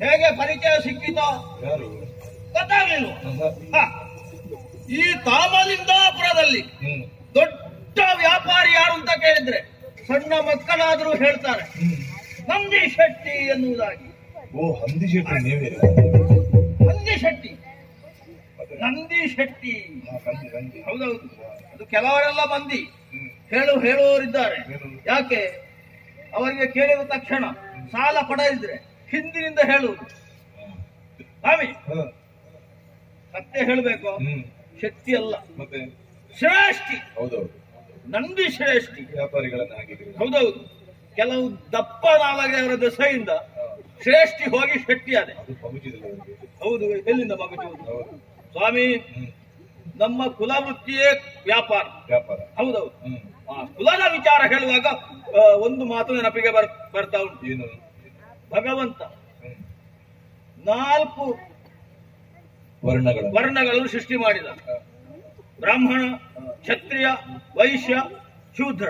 ಹೇಗೆ ಪರಿಚಯ ಸಿಕ್ಕಿತೋ ಯಾರು ಗೊತ್ತಾಗ್ಲಿಲ್ವ ಹ. ಹ. ಈ ತಾಮಲಿಂಗಾಪುರದಲ್ಲಿ ಹ್ಮ್ ದೊಡ್ಡ ವ್ಯಾಪಾರಿ ಯಾರು ಅಂತ ಕೇಳಿದ್ರೆ ಸಣ್ಣ ಮಕ್ಕಳಾದ್ರೂ ಹೇಳ್ತಾರೆ ಹ್ಮ್ ನಂದಿ ಶೆಟ್ಟಿ ಎನ್ನುವುದಾಗಿ ಓ ಹಂದಿ ಶೆಟ್ಟಿ ನೀವೇ ನಂದಿ ಶೆಟ್ಟಿ ನಂದಿ ಶೆಟ್ಟಿ ಹಾ, ಹಂದಿ ಹಂದಿ ಹೌದೌದು ಅದು ಕೆಲವರೆಲ್ಲ ಮಂದಿ ಹ್ಮ್ ಹೇಳು ಹೇಳುವವರಿದ್ದಾರೆ ಏನು? ಯಾಕೆ ಅವರಿಗೆ ಕೇಳಿದ ತಕ್ಷಣ ಸಾಲ ಪಡೆದಿದ್ರೆ ಹಿಂದಿನಿಂದ ಹೇಳುವುದು ಸ್ವಾಮಿ ಹ. ಸತ್ಯ ಹೇಳಬೇಕು ಹ್ಮ್ ಶಕ್ತಿ ಅಲ್ಲ ಮತ್ತೆ ಶ್ರೇಷ್ಠಿ ಹೌದೌದು ನಂದಿ ಶ್ರೇಷ್ಠಿ ವ್ಯಾಪಾರಿಗಳನ್ನ ಹಾಕಿದ್ರು ಹೌದೌದು ಕೆಲವು ದಪ್ಪ ನಾಲಗೆ ಅವರ ದೆಸೆಯಿಂದ ಶ್ರೇಷ್ಠಿ ಹೋಗಿ ಶೆಟ್ಟಿ ಅದೆ ಅದು ಪಗುಚಿದಿಲ್ಲ ಅವರಿಗೆ ಹೌದು ಎಲ್ಲಿಂದ ಮಗುಚುವುದು ಹೌದು ಸ್ವಾಮಿ ಹ್ಮ್ ನಮ್ಮ ಕುಲವೃತ್ತಿಯೇ ವ್ಯಾಪಾರ ವ್ಯಾಪಾರ ಹೌದೌದು ಹ್ಮ್ ಆ ಕುಲದ ವಿಚಾರ ಹೇಳುವಾಗ ಆ, ಒಂದು ಮಾತು ನೆನಪಿಗೆ ಬರ್ ಬರ್ತಾ ಉಂಟು ಏನು ಭಗವಂತ ಹ್ಮ್ ನಾಲ್ಕು ವರ್ಣಗಳ ವರ್ಣಗಳನ್ನು ಸೃಷ್ಟಿ ಮಾಡಿದ ಬ್ರಾಹ್ಮಣ ಕ್ಷತ್ರಿಯ ವೈಶ್ಯ ಶೂದ್ರ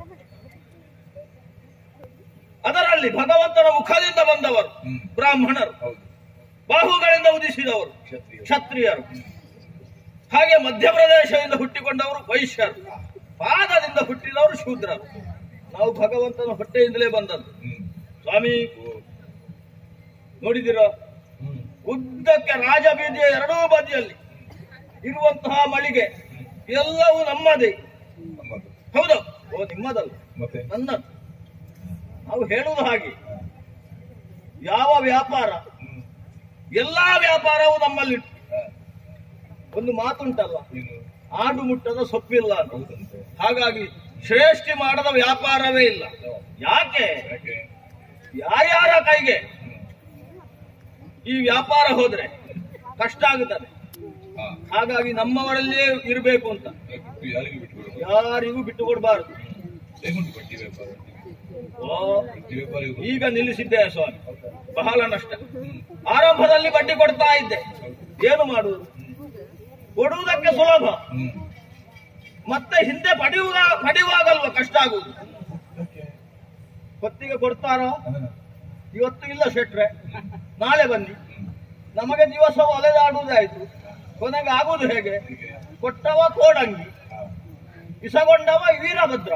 ಅದರಲ್ಲಿ ಭಗವಂತನ ಮುಖದಿಂದ ಬಂದವರು ಹ್ಮ್ ಬ್ರಾಹ್ಮಣರು ಹೌದು ಬಾಹುಗಳಿಂದ ಉದಿಸಿದವರು ಕ್ಷತ್ರಿಯ ಕ್ಷತ್ರಿಯರು ಹಾಗೆ ಮಧ್ಯಪ್ರದೇಶದಿಂದ ಹುಟ್ಟಿಕೊಂಡವರು ವೈಶ್ಯರು ಪಾದದಿಂದ ಹುಟ್ಟಿದವರು ಶೂದ್ರರು ನಾವು ಭಗವಂತನ ಹೊಟ್ಟೆಯಿಂದಲೇ ಬಂದದ್ದು ಹ್ಮ್ ಸ್ವಾಮಿ ಓ ನೋಡಿದಿರೋ ಹ್ಮ್ ಉದ್ದಕ್ಕೆ ರಾಜಬೀದಿಯ ಎರಡೂ ಬದಿಯಲ್ಲಿ ಇರುವಂತಹ ಮಳಿಗೆ ಎಲ್ಲವೂ ನಮ್ಮದೇ ನಮ್ಮದು ಹೌದು ಓ ನಿಮ್ಮದಲ್ಲ ಮತ್ತೆ ನನ್ನದು ನಾವು ಹೇಳುವುದು ಹಾಗೆ ಯಾವ ವ್ಯಾಪಾರ ಹ್ಮ್ ಎಲ್ಲಾ ವ್ಯಾಪಾರವೂ ನಮ್ಮಲ್ಲಿ ಹ. ಒಂದು ಮಾತುಂಟಲ್ಲ ಏನು ಆಡು ಮುಟ್ಟದ ಸೊಪ್ಪಿಲ್ಲ ಅಂತ ಹೌದಂತೆ ಹಾಗಾಗಿ ಶ್ರೇಷ್ಠಿ ಮಾಡದ ವ್ಯಾಪಾರವೇ ಇಲ್ಲ ಯಾಕೆ ಯಾಕೆ ಯಾರ್ಯಾರ ಕೈಗೆ ಹ್ಮ್ ಈ ವ್ಯಾಪಾರ ಹೋದ್ರೆ ಕಷ್ಟ ಆಗುತ್ತದೆ ಹಾ ಹಾಗಾಗಿ ನಮ್ಮವರಲ್ಲಿಯೇ ಇರಬೇಕು ಅಂತ ಬಿಟ್ಟು ಯಾರಿಗೂ ಬಿಟ್ಕೊಡು ಯಾರಿಗೂ ಬಿಟ್ಟು ಕೊಡಬಾರದು ಹೇಗುಂಟು ಬಡ್ಡಿ ವ್ಯಾಪಾರ ಓ ಬಡ್ಡಿ ವ್ಯಾಪಾರ ಇವು- ಈಗ ನಿಲ್ಲಿಸಿದ್ದೆ ಸ್ವಾಮಿ ಬಹಳ ನಷ್ಟ ಹ್ಮ್ ಆರಂಭದಲ್ಲಿ ಬಡ್ಡಿ ಕೊಡ್ತಾ ಇದ್ದೆ ಏನು ಮಾಡುವುದು ಕೊಡುವುದಕ್ಕೆ ಸುಲಭ ಹ್ಮ್ ಮತ್ತೆ ಹಿಂದೆ ಪಡೆಯುವ ಪಡೆಯುವಾಗಲ್ವ ಕಷ್ಟ ಆಗುವುದು ಯಾಕೆ? ಹೊತ್ತಿಗೆ ಕೊಡ್ತಾರೋ ಹ. ಇವತ್ತು ಇಲ್ಲ ಶೆಟ್ರೆ ನಾಳೆ ಬನ್ನಿ ಹ್ಮ್. ನಮಗೆ ದಿವಸವು ಅಲೆದಾಡುವುದಾಯ್ತು ಕೊನೆಗೆ ಆಗುವುದು ಹೇಗೆ ಹೀಗೆ. ಕೊಟ್ಟವ ಕೋಡಂಗಿ ಹಾ. ಇಸಗೊಂಡವ ವೀರಭದ್ರ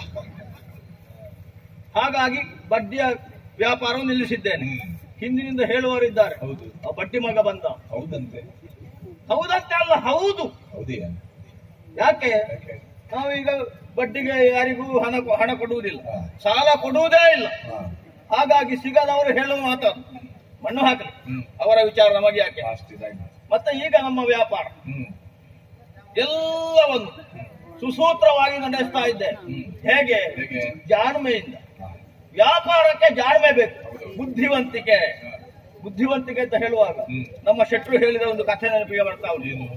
ಹಾಗಾಗಿ ಬಡ್ಡಿಯ ವ್ಯಾಪಾರವು ನಿಲ್ಲಿಸಿದ್ದೇನೆ ಹ್ಮ್. ಹಿಂದಿನಿಂದ ಹೇಳುವವರಿದ್ದಾರೆ ಹೌದು ಆ ಬಡ್ಡಿ ಮಗ ಬಂದ ಹೌದಂತೆ ಹೌದಂತೆ ಅಲ್ಲ ಹೌದು ಹೌದೇ ಯಾಕೆ ಯಾಕೆ ನಾವೀಗ ಬಡ್ಡಿಗೆ ಯಾರಿಗೂ ಹಣ ಹಣ ಕೊಡುವುದಿಲ್ಲ ಹಾ. ಸಾಲ ಕೊಡುವುದೇ ಇಲ್ಲ ಹಾ. ಹಾಗಾಗಿ ಸಿಗದವರು ಹೇಳುವ ಮಾತದು ಮಣ್ಣು ಹಾಕಲಿ ಹ್ಮ್ ಅವರ ವಿಚಾರ ನಮಗೆ ಯಾಕೆ ಅಷ್ಟು ಇದಾಗಿ ಮತ್ತೆ ಈಗ ನಮ್ಮ ವ್ಯಾಪಾರ ಹ್ಮ್ ಎಲ್ಲವನ್ನು ಸುಸೂತ್ರವಾಗಿ ನಡೆಸ್ತಾ ಇದ್ದೆ ಹ್ಮ್. ಹೇಗೆ ಹೇಗೆ? ಜಾಣ್ಮೆಯಿಂದ ಹಾ. ವ್ಯಾಪಾರಕ್ಕೆ ಜಾಣ್ಮೆ ಬೇಕು ಹೌದು. ಬುದ್ಧಿವಂತಿಕೆ ಹಾ. ಬುದ್ಧಿವಂತಿಕೆ ಅಂತ ಹೇಳುವಾಗ ಹ್ಮ್. ನಮ್ಮ ಶೆಟ್ರು ಹೇಳಿದ ಒಂದು ಕಥೆ ನೆನಪಿಗೆ ಬರ್ತಾ ಉಂಟು ಏನು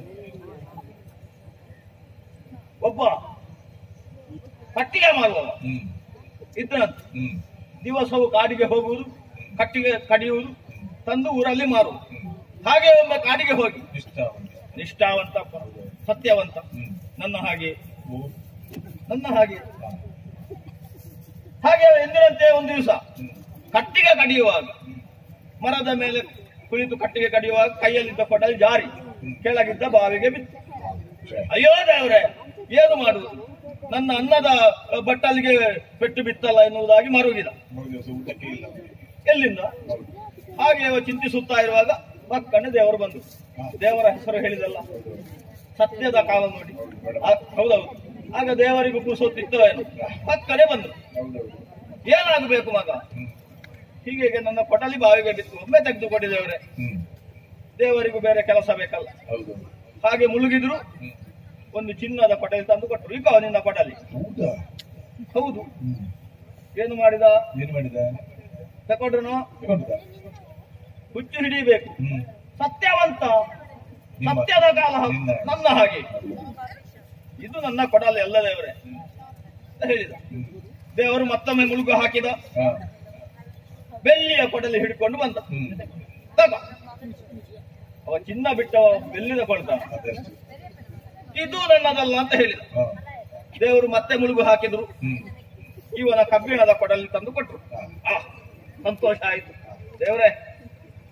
ಒಬ್ಬ ಕಟ್ಟಿಗೆ ಮಾರುವವ ಹ್ಮ್ ಇದ್ರಂತೆ ಹ್ಮ್ ದಿವಸವು ಕಾಡಿಗೆ ಹೋಗುವುದು ಕಟ್ಟಿಗೆ ಕಡಿಯುವುದು ಹ್ಮ್. ತಂದು ಊರಲ್ಲಿ ಮಾರುವುದು ಹ್ಮ್ ಹಾಗೆ ಒಮ್ಮೆ ಕಾಡಿಗೆ ಹೋಗಿ ಇಷ್ಟ ಅವನಿಗೆ. ನಿಷ್ಠಾವಂತ ಸತ್ಯವಂತ ಹ್ಮ್ ನನ್ನ ಹಾಗೆ ಓ. ನನ್ನ ಹಾಗೆ ಹಾ. ಹಾಗೆ ಎಂದಿನಂತೆ ಒಂದು ದಿವಸ ಹ್ಮ್ ಕಟ್ಟಿಗೆ ಕಡಿಯುವಾಗ ಹ್ಮ್. ಮರದ ಮೇಲೆ ಕುಳಿತು ಕಟ್ಟಿಗೆ ಕಡಿಯುವಾಗ ಕೈಯಲ್ಲಿದ್ದ ಕೊಡಲಿ ಜಾರಿ ಕೆಳಗಿದ್ದ ಬಾವಿಗೆ ಬಿತ್ತು ಛೆ. ಅಯ್ಯೋ ದೇವ್ರೆ ಏನು ಮಾಡುವುದು ನನ್ನ ಅನ್ನದ ಬಟ್ಟಲಿಗೆ ಪೆಟ್ಟು ಬಿತ್ತಲ್ಲ ಎನ್ನುವುದಾಗಿ ಮರುಗಿದ ಮೂರು ದಿವಸ ಊಟಕ್ಕೆ ಇಲ್ಲ ಅವನಿಗೆ. ಎಲ್ಲಿಂದ ಹಾಗೆ ಅವ ಚಿಂತಿಸುತ್ತಾ ಇರುವಾಗ ಪಕ್ಕನೆ ದೇವರು ಬಂದು ದೇವರ ಹೆಸರು ಹೇಳಿದಲ್ಲ ಸತ್ಯದ ಕಾಲ ನೋಡಿ ಆ- ಹೌದೌದು ಆಗ ದೇವರಿಗೂ ಕುಸುತ್ತಿತ್ತು ಏನು ಪಕ್ಕನೆ ಬಂದು ಹೌದೌದು ಏನಾಗಬೇಕು ಮಗ ಹ್ಮ್ ಹೀಗೆ ನನ್ನ ಕೊಟಲಿ ಬಾವಿಗೆ ಬಿತ್ತು ಒಮ್ಮೆ ತೆಗೆದು ಕೊಟ್ಟಿದ್ದೇವ್ರೆ ಹ್ಮ್ ದೇವರಿಗೂ ಬೇರೆ ಕೆಲಸ ಬೇಕಲ್ಲ ಹೌದು ಹಾಗೆ ಮುಳುಗಿದ್ರು ಹ್ಮ್ ಒಂದು ಚಿನ್ನದ ಕೊಟಲಿ ತಂದು ಕೊಟ್ಟರು ಈಗ ನಿನ್ನ ಕೊಟಲಿ ಹೌದಾ ಹೌದು ಹ್ಮ್ ಏನು ಮಾಡಿದ ಏನ್ ಮಾಡಿದ ತಗೊಂಡ್ರು ತಗೊಂಡಿದ್ದ ಹುಚ್ಚು ಹಿಡಿಬೇಕು ಹ್ಮ್ ಸತ್ಯವಂತ ನಿಮ್ಮ- ಸತ್ಯದ ಕಾಲ ನಿನ್ನ- ನನ್ನ ಹಾಗೆ ಇದು ನನ್ನ ಕೊಡಲ್ಲ ಎಲ್ಲ ದೇವರೇ ಅಂತ ಹೇಳಿದ ಹ್ಮ್ ದೇವರು ಮತ್ತೊಮ್ಮೆ ಮುಳುಗು ಹಾಕಿದ ಹಾ ಬೆಳ್ಳಿಯ ಕೊಡಲಿ ಹಿಡ್ಕೊಂಡು ಬಂದ ಹ್ಮ್ ತಗ ಅವ ಚಿನ್ನ ಬಿಟ್ಟ ಬೆಳ್ಳಿದ ಕೊಡ್ತ ಅದಷ್ಟು ಇದು ನನ್ನದಲ್ಲ ಅಂತ ಹೇಳಿದ ಹಾ ದೇವರು ಮತ್ತೆ ಮುಳುಗು ಹಾಕಿದ್ರು ಹ್ಮ್ ಇವನ ಕಬ್ಬಿಣದ ಕೊಡಲಿ ತಂದು ಕೊಟ್ರು ಹಾ ಆ ಸಂತೋಷ ಆಯ್ತು ದೇವರೇ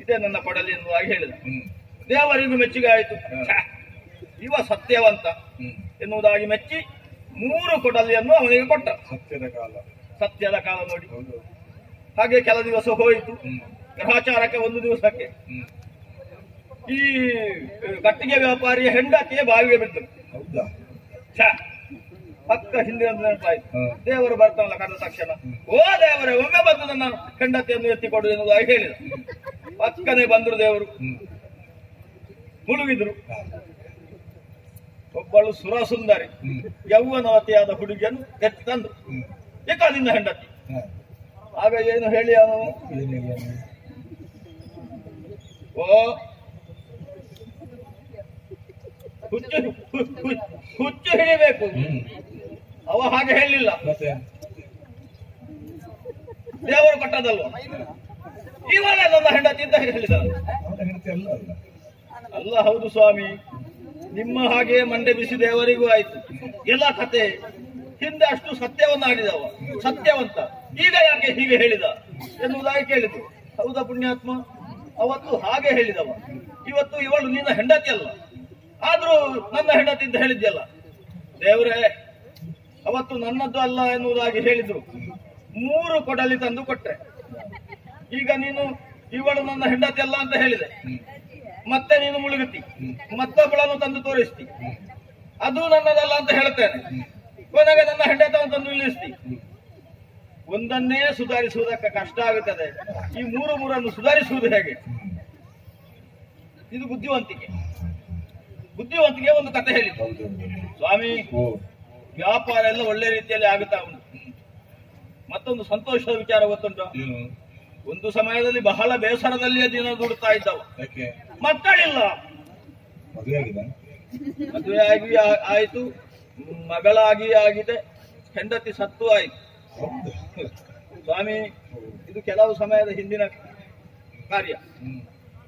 ಇದೇ ನನ್ನ ಕೊಡಲಿ ಎನ್ನುವಾಗಿ ಹೇಳಿದ ಹ್ಮ್ ದೇವರಿಗೂ ಮೆಚ್ಚುಗೆ ಆಯಿತು ಛೆ, ಇವ ಸತ್ಯವಂತ ಹ್ಮ್ ಎನ್ನುವುದಾಗಿ ಮೆಚ್ಚಿ ಮೂರು ಕೊಡಲಿಯನ್ನು ಅವನಿಗೆ ಕೊಟ್ಟ ಸತ್ಯದ ಕಾಲ ಸತ್ಯದ ಕಾಲ ನೋಡಿ ಹೌದು ಹಾಗೆ ಕೆಲ ದಿವಸ ಹೋಯಿತು ಹ್ಮ್ ಗ್ರಹಾಚಾರಕ್ಕೆ ಒಂದು ದಿವಸಕ್ಕೆ ಹ್ಮ್ ಈ ಕಟ್ಟಿಗೆ ವ್ಯಾಪಾರಿಯ ಹೆಂಡತಿಯ ಬಾವಿಗೆ ಬಿದ್ದು ಹೌದಾ ಛೆ, ಪಕ್ಕ ಹಿಂದೆ ಒಂದು ನೆನಪಾಯ್ತು ಹ್ಮ್. ದೇವರು ಬರ್ತಾನಲ್ಲ ಕರೆದ ತಕ್ಷಣ ಓ ದೇವರೇ ಒಮ್ಮೆ ಬಂದು ನನ್ನ ಹೆಂಡತಿಯನ್ನು ಎತ್ತಿಕೊಡು ಎನ್ನುವುದಾಗಿ ಹೇಳಿದ ಪಕ್ಕನೆ ಬಂದರು ದೇವರು ಹ್ಮ್ ಮುಳುಗಿದ್ರು ಹಾ. ಒಬ್ಬಳು ಸುರಸುಂದರಿ ಹ್ಮ್ ಯೌವನವತಿಯಾದ ಹುಡುಗಿಯನ್ನು ಎತ್ತಿ ತಂದು ಹ್ಮ್ ಏಕ ನಿನ್ನ ಹೆಂಡತಿ ಹಾ. ಆಗ ಏನು ಹೇಳಿ ಅವನು ಏನಿಲ್ಲ ಓ ಹುಚ್ಚು ಹು- ಹು- ಹುಚ್ಚು ಹಿಡಿಬೇಕು ಹ್ಮ್ ಅವ ಹಾಗೆ ಹೇಳಿಲ್ಲ ಮತ್ತೆ ದೇವರು ಕೊಟ್ಟದಲ್ವ ಇವನ ನನ್ನ ಹೆಂಡತಿ ಅಂತ ಹೇಳಿದ ಅವನ ಹೆಂಡತಿ ಅಲ್ಲ ಅಲ್ಲ ಅಲ್ಲ ಹೌದು ಸ್ವಾಮಿ ನಿಮ್ಮ ಹಾಗೆ ಮಂಡೆ ಬಿಸಿ ದೇವರಿಗೂ ಆಯ್ತು ಎಲ್ಲ ಕತೆ ಹಿಂದೆ ಅಷ್ಟು ಸತ್ಯವನ್ನ ಆಡಿದವ ಸತ್ಯವಂತ ಈಗ ಯಾಕೆ ಹೀಗೆ ಹೇಳಿದ ಎನ್ನುವುದಾಗಿ ಕೇಳಿದ್ರು ಹೌದಾ ಪುಣ್ಯಾತ್ಮ ಅವತ್ತು ಹಾಗೆ ಹೇಳಿದವ ಇವತ್ತು ಇವಳು ನಿನ್ನ ಹೆಂಡತಿ ಅಲ್ಲ ಆದ್ರೂ ನನ್ನ ಹೆಂಡತಿ ಅಂತ ಹೇಳಿದ್ಯಲ್ಲ ದೇವರೇ ಅವತ್ತು ನನ್ನದ್ದು ಅಲ್ಲ ಎನ್ನುವುದಾಗಿ ಹೇಳಿದ್ರು ಮೂರು ಕೊಡಲಿ ತಂದು ಕೊಟ್ರೆ ಈಗ ನೀನು ಇವಳು ನನ್ನ ಹೆಂಡತಿ ಅಲ್ಲ ಅಂತ ಹೇಳಿದೆ ಹ್ಮ್ ಮತ್ತೆ ನೀನು ಮುಳುಗುತ್ತಿ ಮತ್ತೊಬ್ಬಳನ್ನು ತಂದು ತೋರಿಸ್ತಿ ಅದು ನನ್ನದಲ್ಲ ಅಂತ ಹೇಳ್ತೇನೆ ಕೊನೆಗೆ ನನ್ನ ಹೆಂಡತವನ್ನು ತಂದು ನಿಲ್ಲಿಸ್ತಿ ಒಂದನ್ನೇ ಸುಧಾರಿಸುವುದಕ್ಕೆ ಕಷ್ಟ ಆಗುತ್ತದೆ ಈ ಮೂರು ಮೂರನ್ನು ಸುಧಾರಿಸುವುದು ಹೇಗೆ ಇದು ಬುದ್ಧಿವಂತಿಕೆ ಬುದ್ಧಿವಂತಿಕೆ ಒಂದು ಕತೆ ಹೇಳಿದ್ದು ಹೌದು ಸ್ವಾಮಿ ಓ ವ್ಯಾಪಾರ ಎಲ್ಲ ಒಳ್ಳೆ ರೀತಿಯಲ್ಲಿ ಆಗುತ್ತಾ ಉಂಟು ಮತ್ತೊಂದು ಸಂತೋಷದ ವಿಚಾರ ಗೊತ್ತುಂಟು ಏನು ಒಂದು ಸಮಯದಲ್ಲಿ ಬಹಳ ಬೇಸರದಲ್ಲಿಯೇ ದಿನ ದುಡುತ್ತಾ ಇದ್ದವ ಯಾಕೆ ಮಕ್ಕಳಿಲ್ಲ ಮದುವೆ ಆಗಿದೆ ಮದುವೆ ಆಗಿ ಆ- ಆಯ್ತು ಮಗಳಾಗಿ ಆಗಿದೆ ಹೆಂಡತಿ ಸತ್ತು ಆಯ್ತು ಹೌದಾ ಸ್ವಾಮಿ ಇದು ಕೆಲವು ಸಮಯದ ಹಿಂದಿನ ಕಾರ್ಯ ಹ್ಮ್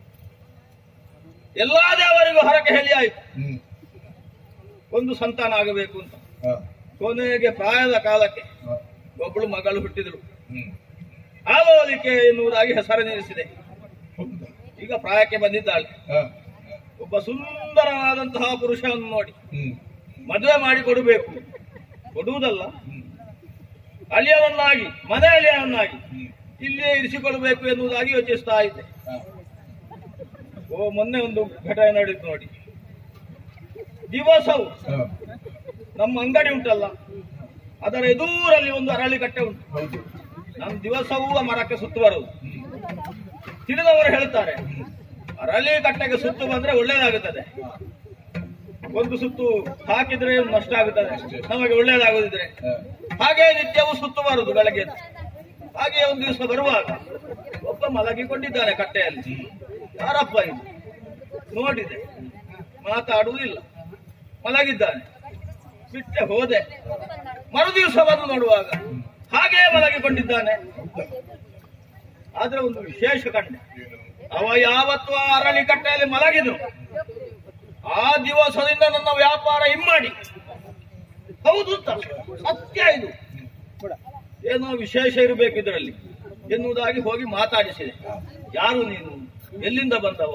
ಎಲ್ಲಾ ದೇವರಿಗೂ ಹರಕೆ ಹೇಳಿ ಆಯ್ತು ಹ್ಮ್ ಒಂದು ಸಂತಾನ ಆಗಬೇಕು ಅಂತ ಹಾ ಕೊನೆಗೆ ಪ್ರಾಯದ ಕಾಲಕ್ಕೆ ಹಾ ಒಬ್ಬಳು ಮಗಳು ಹುಟ್ಟಿದಳು ಹ್ಮ್ ಆಲೋಲಿಕೆ ಎನ್ನುವುದಾಗಿ ಹೆಸರನ್ನಿರಿಸಿದೆ ಹೌದಾ ಈಗ ಪ್ರಾಯಕ್ಕೆ ಬಂದಿದ್ದಾಳೆ ಹಾ ಒಬ್ಬ ಸುಂದರವಾದಂತಹ ಪುರುಷವನ್ನು ನೋಡಿ ಹ್ಮ್ ಮದುವೆ ಮಾಡಿ ಕೊಡಬೇಕು ಕೊಡುವುದಲ್ಲ ಹ್ಮ್ ಅಳಿಯವನ್ನಾಗಿ ಮನೆ ಅಳಿಯವನ್ನಾಗಿ ಹ್ಮ್ ಇಲ್ಲಿಯೇ ಇರಿಸಿಕೊಳ್ಬೇಕು ಎನ್ನುವುದಾಗಿ ಯೋಚಿಸ್ತಾ ಇದ್ದೆ ಹಾ ಓ ಮೊನ್ನೆ ಒಂದು ಘಟನೆ ನಡೆಯಿತು ನೋಡಿ ದಿವಸವು ಹಾ ನಮ್ಮ ಅಂಗಡಿ ಉಂಟಲ್ಲ ಅದರ ಎದುರಲ್ಲಿ ಒಂದು ಅರಳಿ ಕಟ್ಟೆ ಉಂಟು ಹೌದು ನಾನು ದಿವಸವೂ ಆ ಮರಕ್ಕೆ ಸುತ್ತು ಬರುವುದು ಹ್ಮ್ ತಿಳಿದವರು ಹೇಳ್ತಾರೆ ಅರಳಿ ಕಟ್ಟೆಗೆ ಸುತ್ತು ಬಂದ್ರೆ ಒಳ್ಳೇದಾಗುತ್ತದೆ ಒಂದು ಸುತ್ತು ಹಾಕಿದ್ರೆ ನಷ್ಟ ಆಗುತ್ತದೆ ನಮಗೆ ಒಳ್ಳೇದಾಗುದಿದ್ರೆ ಹಾ ಹಾಗೆ ನಿತ್ಯವೂ ಸುತ್ತು ಬರುದು ಬೆಳಗ್ಗೆ ಎದ್ದು. ಹಾಗೆ ಒಂದು ದಿವಸ ಬರುವಾಗ ಒಬ್ಬ ಮಲಗಿಕೊಂಡಿದ್ದಾನೆ ಕಟ್ಟೆಯಲ್ಲಿ ಯಾರಪ್ಪ ಇದು ನೋಡಿದೆ ಮಾತಾಡುವುದಿಲ್ಲ ಮಲಗಿದ್ದಾನೆ ಬಿಟ್ಟೆ ಹೋದೆ ಮರು ದಿವಸ ಬಂದು ನೋಡುವಾಗ ಹಾಗೇ ಮಲಗಿಕೊಂಡಿದ್ದಾನೆ ಹೌದಾ ಆದ್ರೆ ಒಂದು ವಿಶೇಷ ಕಂಡೆ ಏನು ಅವ ಯಾವತ್ತು ಆ ಅರಳಿ ಕಟ್ಟೆಯಲ್ಲಿ ಮಲಗಿದ್ರು ಆ ದಿವಸದಿಂದ ನನ್ನ ವ್ಯಾಪಾರ ಇಮ್ಮಾಡಿ ಹೌದು ಅಂತ. ಸತ್ಯ ಇದು ಏನೋ ವಿಶೇಷ ಇರಬೇಕು ಇದರಲ್ಲಿ ಎನ್ನುವುದಾಗಿ ಹೋಗಿ ಮಾತಾಡಿಸಿದೆ ಹಾ ಯಾರು ನೀನು ಎಲ್ಲಿಂದ ಬಂದವ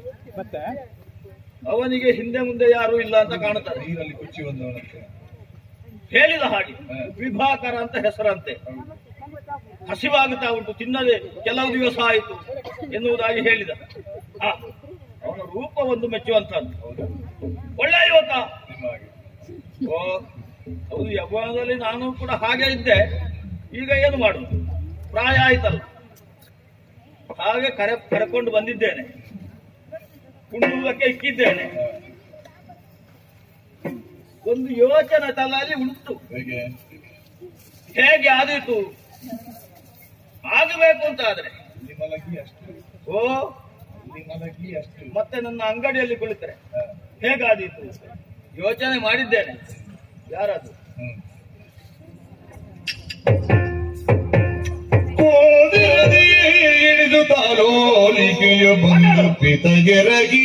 ಅವನಿಗೆ ಹಿಂದೆ ಮುಂದೆ ಯಾರು ಇಲ್ಲ ಅಂತ ಕಾಣುತ್ತದೆ ನೀರಲ್ಲಿ ಕುಚ್ಚಿ ಬಂದವನಂತೆ ಹೇಳಿದ ಹಾಗೆ ಹಾ. ವಿಭಾಕರ ಅಂತ ಹೆಸರಂತೆ ಹೌದು ಹಸಿವಾಗುತ್ತಾ ಉಂಟು ತಿನ್ನದೆ ಕೆಲವು ದಿವಸ ಆಯಿತು ಎನ್ನುವುದಾಗಿ ಹೇಳಿದ ಆ, ಅವನ ರೂಪ ಒಂದು ಮೆಚ್ಚುವಂತದ್ದು ಹೌದಾ ಒಳ್ಳೆ ಯುವಕ ನಿಮ್ಮ ಹಾಗೆ ಓ ಹೌದು ಯೌವನದಲ್ಲಿ ನಾನು ಕೂಡ ಹಾಗೆ ಇದ್ದೆ ಈಗ ಏನು ಮಾಡುದು ಪ್ರಾಯ ಆಯ್ತಲ್ಲ ಹಾಗೆ ಕರೆ ಕರೆಕೊಂಡು ಬಂದಿದ್ದೇನೆ ಕುಂಡುವುದಕ್ಕೆ ಇಕ್ಕಿದ್ದೇನೆ ಹಾ ಒಂದು ಯೋಚನೆ ತಲೆಯಲ್ಲಿ ಉಂಟು ಹೇಗೆ ಹೇಗೆ ಆದೀತು ಆಗಬೇಕು ಅಂತ ಆದ್ರೆ ಇಲ್ಲಿ ಮಲಗಿ ಅಷ್ಟು ಓ ಇಲ್ಲಿ ಮಲಗಿ ಅಷ್ಟು ಮತ್ತೆ ನನ್ನ ಅಂಗಡಿಯಲ್ಲಿ ಕುಳಿತರೆ ಹಾ ಹೇಗಾದೀತು ಯೋಚನೆ ಮಾಡಿದ್ದೇನೆ ಯಾರದು ಹ್ಮ್ ಕೋಡಿರದಿ ಇಳಿದು ತಾಲೋಲಿಕೆಯ ಬಂದು ಪಿತಗೆರಗಿ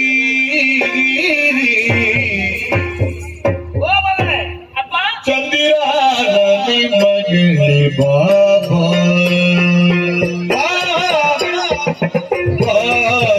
ಓ ಮಗನೇ ಅಪ್ಪ ಚಂದಿರಾನ ನಿಮಗೆ ಬಾಬಾ ಬಾ, ಬಾ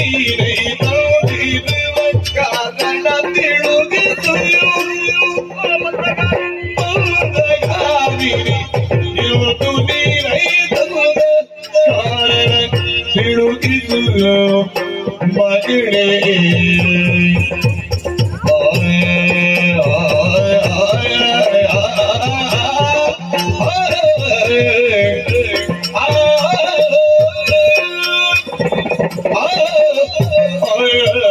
ನೀರೈ ತಂದಿರುವ ಕಾರಣ ತಿಳಿದಿತು ಮಂದಗಾಮಿನಿ ಇವತ್ತು ನೀರೈ ತಂದ ಕಾರಣ ತಿಳಿದಿತು ಮಗಳೇ ಆ